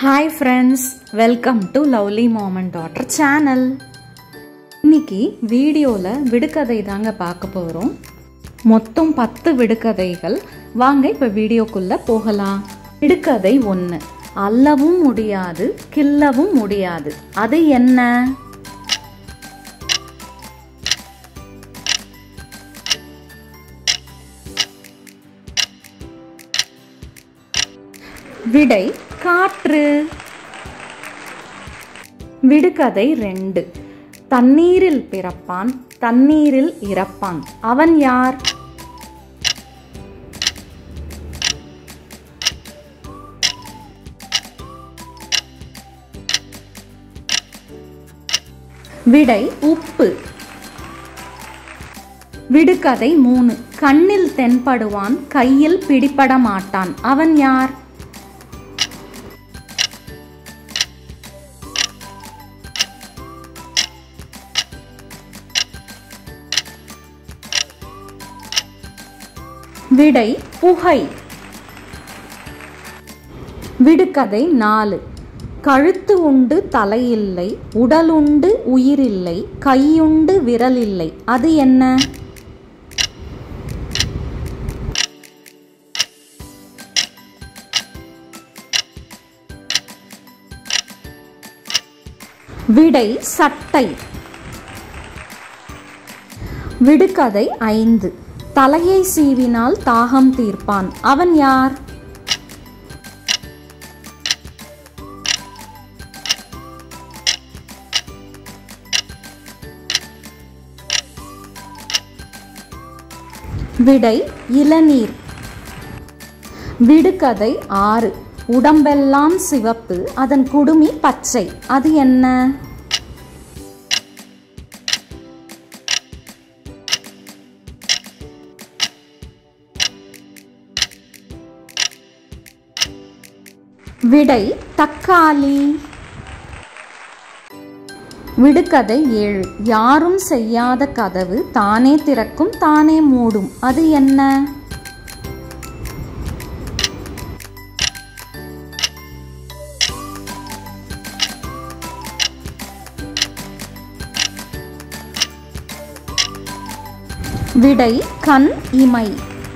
hi friends welcome to lovely mom and daughter channel இன்னைக்கு வீடியோவில் விடுகதை தாங்க பார்க்க போகிறோம் மொத்தம் பத்து விடுகதைகள் வாங்க இப்போ வீடியோக்குள்ளே போகலாம் விடுகதை ஒன்று அல்லவும் முடியாது கில்லவும் முடியாது அது என்ன விடை காற்று விடுகதை ரெண்டு தண்ணீரில் பிறப்பான் தண்ணீரில் இறப்பான் அவன் யார் விடை உப்பு விடுகதை மூணு கண்ணில் தென்படுவான் கையில் பிடிபட மாட்டான் அவன் யார் விடை புகை விடுகதை நாலு கழுத்து உண்டு தலையில்லை உடலுண்டு உயிரில்லை கையுண்டு விரலில்லை அது என்ன விடை சட்டை விடுகதை ஐந்து தலையை சீவினால் தாகம் தீர்ப்பான் அவன் யார் விடை இளநீர் விடுகதை ஆறு உடம்பெல்லாம் சிவப்பு அதன் குடுமி பச்சை அது என்ன விடை தக்காளி விடுகதை ஏழு யாரும் செய்யாத கதவு தானே திறக்கும் தானே மூடும் அது என்ன விடை கண் இமை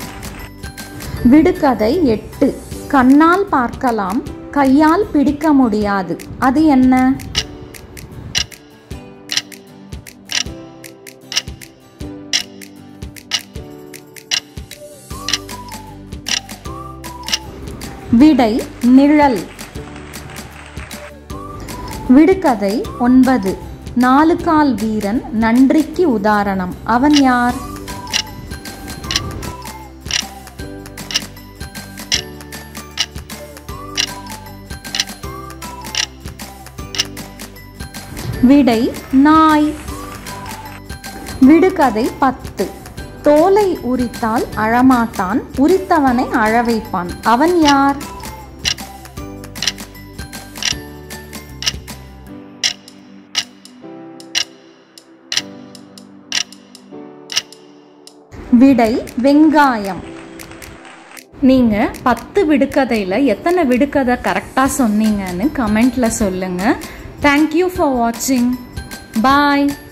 விடுகதை எட்டு கண்ணால் பார்க்கலாம் கையால் பிடிக்க முடியாது அது என்ன விடை நிழல் விடுகதை ஒன்பது நாலு கால் வீரன் நன்றிக்கு உதாரணம் அவன் யார் விடை நாய் விடுகதை பத்து தோலை உரித்தால் அழமாட்டான் உரித்தவனை அழவைப்பான் அவன் யார் விடை வெங்காயம் நீங்க பத்து விடுகதையில எத்தனை விடுகதை கரெக்டா சொன்னீங்கன்னு கமெண்ட்ல சொல்லுங்க தேங்க்யூ ஃபார் வாட்சிங் பாய்